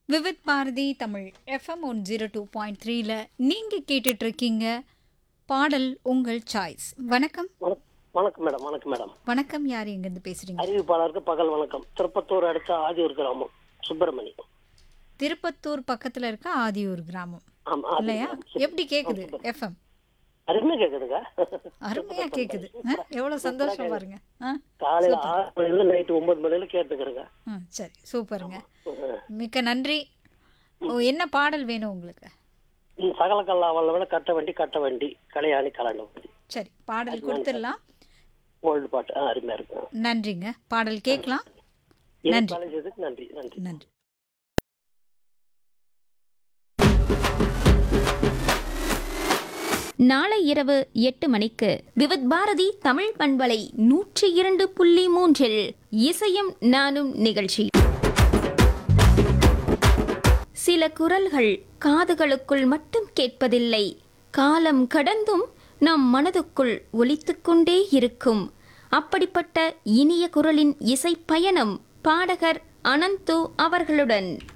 Vividh Bharati Tamil FM one zero two point த்ரீல நீங்கள் கேட்டுட்டு இருக்கீங்க பாடல் உங்கள் சாய்ஸ் வணக்கம் வணக்- வணக்கம் மேடம் வணக்கம் மேடம் வணக்கம் யார் எங்கேருந்து பேசுறீங்க அறிவிப்பாளருக்கு பகல் வணக்கம் திருப்பத்தூர் அடுத்த ஆதியூர் கிராமம் சுப்பிரமணி திருப்பத்தூர் பக்கத்துல இருக்க ஆதியூர் கிராமம் ஆமா ஆதி இல்லையா கிராமம். எப்படி கேக்குது எஃப்எம் அருமையா கேக்குதுங்க அருமையா கேக்குது ஆ, எவ்வளவு சந்தோஷம் பாருங்க ஆ காலையில ஆறு மணில நைட்டு ஒன்பது மணில கேட்டுக்கிறேங்க ஆ, சரி சூப்பருங்க மிக்க நன்றி ஓ என்ன பாடல் வேணும் உங்களுக்கு சகல கல்லாவல்ல விட கட்ட வண்டி கட்ட வண்டி கலையாணி கலாண்ட வண்டி சரி பாடல் கொடுத்துடலாம் ஓல்டு பாட்டு ஆ, அருமையா இருக்கு நன்றிங்க பாடல் கேட்கலாம் இது நன்றி. கலைஞ்சதுக்கு நன்றி நன்றி நன்றி நாளை இரவு எட்டு மணிக்கு விவித் பாரதி தமிழ் பண்பலை நூற்றி இரண்டு புள்ளி மூன்றில் இசையும் நானும் நிகழ்ச்சி சில குரல்கள் காதுகளுக்குள் மட்டும் கேட்பதில்லை காலம் கடந்தும் நம் மனதுக்குள் ஒலித்துக் கொண்டே இருக்கும் அப்படிப்பட்ட இனிய குரலின் இசை பயணம் பாடகர் அனந்து அவர்களுடன்